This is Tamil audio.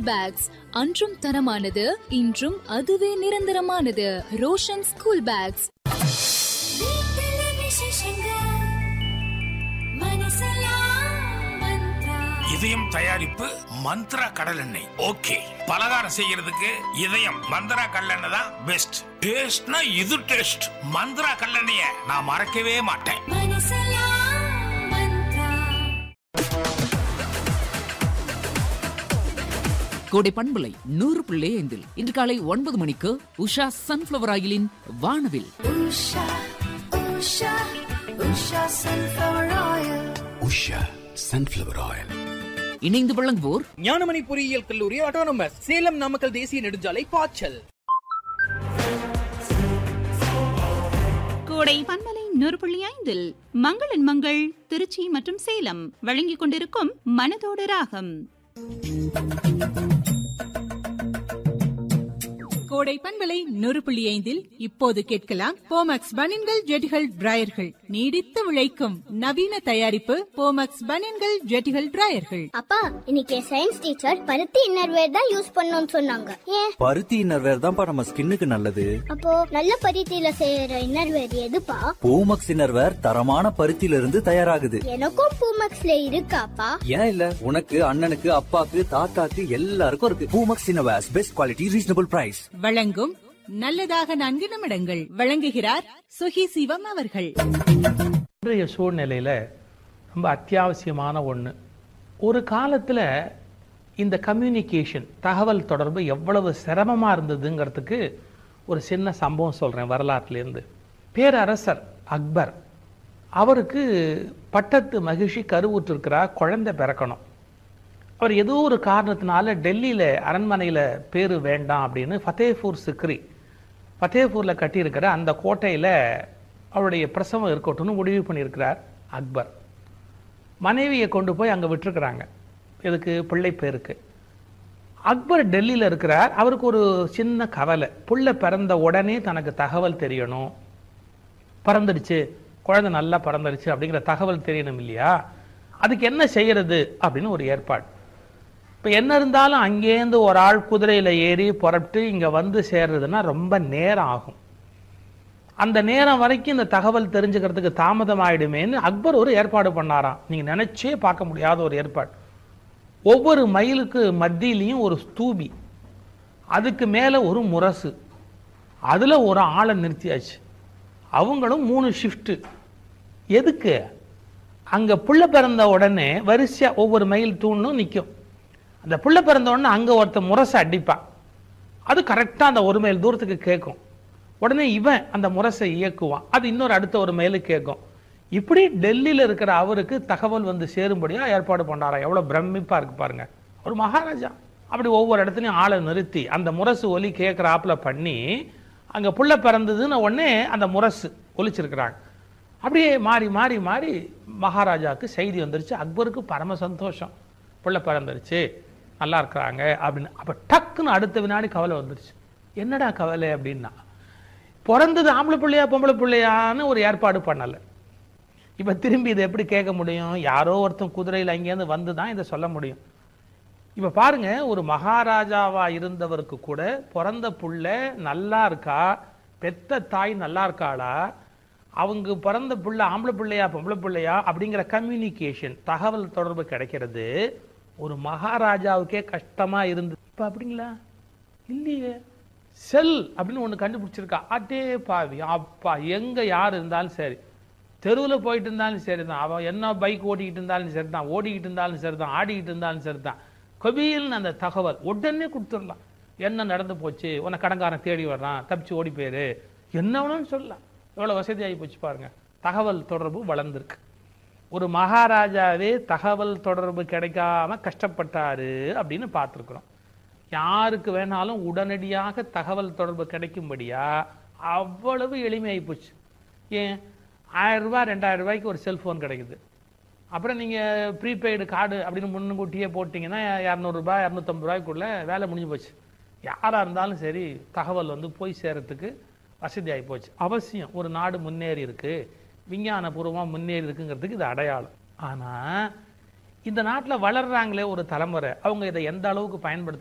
ஸ்கூல் பேக்ஸ் அன்றும் தரமானது இன்றும் அதுவே நிரந்தரமானது ரோஷன் ஸ்கூல் பேக்ஸ் இதயம் தயாரிப்பு மந்த்ரா கடல் எண்ணெய் ஓகே பலகாரம் செய்யறதுக்கு இதயம் மந்த்ரா கடலெண்ணெய் தான் பெஸ்ட் டேஸ்ட்னா இது டேஸ்ட் மந்த்ரா கடலெண்ணெய நான் மறக்கவே மாட்டேன் கோடை பண்பலை நூறு புள்ளி ஐந்தில் இன்று காலை ஒன்பது மணிக்கு உஷா சன்ஃபிளவர் ஆயிலின் வானவில் உஷா சன்ஃப்ளவர் ஆயில் இணைந்து வழங்குவோர் ஞானமணி பொறியியல் கல்லூரி ஆட்டோனமஸ் சேலம் நாமக்கல் தேசிய நெடுஞ்சாலை பாய்ச்சல் கோடை பண்பலை நூறு புள்ளி ஐந்தில் மங்களன் மங்கள் திருச்சி மற்றும் சேலம் வழங்கிக் கொண்டிருக்கும் மனதோடு ராகம் கோடை பண்பலை நூறு புள்ளி ஐந்தில் இப்போது கேட்கலாம் போமக்ஸ் பனின்கள் ஜெட்டிகள் டிராயர்கள் நீடித்து உழைக்கும் நவீன தயாரிப்பு போமக்ஸ் பனின்கள் ஜெட்டிகள் டிராயர்கள் அப்பா இன்னைக்கு சயின்ஸ் டீச்சர் பருத்தி இன்னர்வேர் தான் யூஸ் பண்ணணும்னு சொன்னாங்க ஏன் பருத்தி இன்னர்வேர் தான்ப்பா நம்ம ஸ்கின்னுக்கு நல்லது அப்போ நல்ல பருத்தியில செய்யற இன்னர்வேர் எதுப்பா பூமக்ஸ் இன்னர்வேர் தரமான பருத்தியில இருந்து தயாராகுது எனக்கும் பூமக்ஸ்ல இருக்காப்பா ஏன் இல்ல உனக்கு அண்ணனுக்கு அப்பாக்கு தாத்தாக்கு எல்லாருக்கும் இருக்கு Poomex innerwears best quality reasonable price வழங்கும் நல்லதாக நான்கு நிமிடங்கள் வழங்குகிறார் சுகி சிவம் அவர்கள் இன்றைய சூழ்நிலையில் ரொம்ப அத்தியாவசியமான ஒன்று ஒரு காலத்தில் இந்த கம்யூனிகேஷன் தகவல் தொடர்பு எவ்வளவு சிரமமாக இருந்ததுங்கிறதுக்கு ஒரு சின்ன சம்பவம் சொல்கிறேன் வரலாற்றுலேருந்து பேரரசர் அக்பர் அவருக்கு பட்டத்து மகிழ்ச்சி கருவுற்றிருக்கிறார் குழந்தை பிறக்கணும் அவர் ஏதோ ஒரு காரணத்தினால டெல்லியில் அரண்மனையில் பேர் வேண்டாம் அப்படின்னு ஃபத்தேபூர் சிக்ரி ஃபத்தேபூரில் கட்டியிருக்கிற அந்த கோட்டையில் அவருடைய பிரசவம் இருக்கட்டும்னு முடிவு பண்ணியிருக்கிறார் அக்பர் மனைவியை கொண்டு போய் அங்கே விட்டுருக்குறாங்க இதுக்கு பிள்ளை பேருக்கு அக்பர் டெல்லியில் இருக்கிறார் அவருக்கு ஒரு சின்ன கவலை புள்ள பிறந்த உடனே தனக்கு தகவல் தெரியணும் பறந்துடுச்சு குழந்தை நல்லா பறந்துடுச்சு அப்படிங்கிற தகவல் தெரியணும் இல்லையா அதுக்கு என்ன செய்யறது அப்படின்னு ஒரு ஏற்பாடு இப்போ என்ன இருந்தாலும் அங்கேருந்து ஒரு ஆள் குதிரையில் ஏறி புறப்பட்டு இங்கே வந்து சேர்றதுன்னா ரொம்ப நேரம் ஆகும் அந்த நேரம் வரைக்கும் இந்த தகவல் தெரிஞ்சுக்கிறதுக்கு தாமதம் ஆயிடுமேன்னு அக்பர் ஒரு ஏற்பாடு பண்ணாராம் நீங்கள் நினைச்சே பார்க்க முடியாத ஒரு ஏற்பாடு ஒவ்வொரு மைலுக்கு மத்தியிலையும் ஒரு ஸ்தூபி அதுக்கு மேலே ஒரு முரசு அதில் ஒரு ஆளை நிறுத்தியாச்சு அவங்களும் மூணு ஷிஃப்ட்டு எதுக்கு அங்கே புள்ள பிறந்த உடனே வரிசையாக ஒவ்வொரு மைல் தூணும் நிற்கும் அந்த புள்ள பிறந்த உடனே அங்கே ஒருத்தன் முரசை அடிப்பான் அது கரெக்டாக அந்த ஒரு மைல் தூரத்துக்கு கேட்கும் உடனே இவன் அந்த முரசை இயக்குவான் அது இன்னொரு அடுத்த ஒரு மைலுக்கு கேட்கும் இப்படி டெல்லியில் இருக்கிற அவருக்கு தகவல் வந்து சேரும்படியா ஏற்பாடு பண்ணாராம் எவ்வளோ பிரமிப்பாக இருக்கு பாருங்க ஒரு மகாராஜா அப்படி ஒவ்வொரு இடத்துலையும் ஆளை நிறுத்தி அந்த முரசு ஒலி கேட்குறாப்புல பண்ணி அங்கே புள்ள பிறந்ததுன்னு உடனே அந்த முரசு ஒலிச்சிருக்கிறாங்க அப்படியே மாறி மாறி மாறி மகாராஜாவுக்கு செய்தி வந்துருச்சு அக்பருக்கு பரம சந்தோஷம் புள்ள பிறந்துருச்சு நல்லா இருக்கிறாங்க அப்படின்னு அப்போ டக்குன்னு அடுத்த வினாடி கவலை வந்துருச்சு என்னடா கவலை அப்படின்னா பிறந்தது ஆம்பளை பிள்ளையா பொம்பளை பிள்ளையான்னு ஒரு ஏற்பாடு பண்ணலை இப்போ திரும்பி இதை எப்படி கேட்க முடியும் யாரோ ஒருத்தன் குதிரையில் அங்கேருந்து வந்து தான் இதை சொல்ல முடியும் இப்போ பாருங்க ஒரு மகாராஜாவா இருந்தவருக்கு கூட பிறந்த புள்ள நல்லா இருக்கா பெத்த தாய் நல்லா இருக்காளா அவங்க பிறந்த புள்ள ஆம்பளை பிள்ளையா பொம்பளை பிள்ளையா அப்படிங்கிற கம்யூனிகேஷன் தகவல் தொடர்பு கிடைக்கிறது ஒரு மகாராஜாவுக்கே கஷ்டமா இருந்து இப்போ அப்படிங்களா இல்லையே செல் அப்படின்னு ஒன்று கண்டுபிடிச்சிருக்கா அட்டே பாவி அப்பா எங்கே யார் இருந்தாலும் சரி தெருவில் போயிட்டு இருந்தாலும் சரி தான் அவன் என்ன பைக் ஓட்டிக்கிட்டு இருந்தாலும் சரி தான் ஓடிக்கிட்டு இருந்தாலும் சரி தான் ஆடிக்கிட்டு இருந்தாலும் சரி தான் கொபில்னு அந்த தகவல் உடனே கொடுத்துடலாம் என்ன நடந்து போச்சு உன்னை கடங்காரன் தேடி வர்றான் தப்பிச்சு ஓடி போயிரு என்ன வேணும்னு சொல்லலாம் எவ்வளோ வசதியாகி போச்சு பாருங்க தகவல் தொடர்பு வளர்ந்துருக்கு ஒரு மகாராஜாவே தகவல் தொடர்பு கிடைக்காம கஷ்டப்பட்டாரு அப்படின்னு பார்த்துருக்குறோம் யாருக்கு வேணாலும் உடனடியாக தகவல் தொடர்பு கிடைக்கும்படியா அவ்வளவு எளிமையாகி போச்சு ஏன் ஆயிரம் ரூபாய் ரெண்டாயிரம் ரூபாய்க்கு ஒரு செல்ஃபோன் கிடைக்குது அப்புறம் நீங்கள் ப்ரீபெய்டு கார்டு அப்படின்னு முன்னுக்கூட்டியே போட்டிங்கன்னா இரநூறுபா இரநூத்தம்பது ரூபாய்க்குள்ளே வேலை முடிஞ்சு போச்சு யாராக இருந்தாலும் சரி தகவல் வந்து போய் சேரத்துக்கு வசதியாகி போச்சு அவசியம் ஒரு நாடு முன்னேறி இருக்கு விஞ்ஞானபூர்வமாக முன்னேறி இருக்குங்கிறதுக்கு இது அடையாளம் ஆனால் இந்த நாட்டில் வளர்றாங்களே ஒரு தலைமுறை அவங்க இதை எந்த அளவுக்கு பயன்படுத்த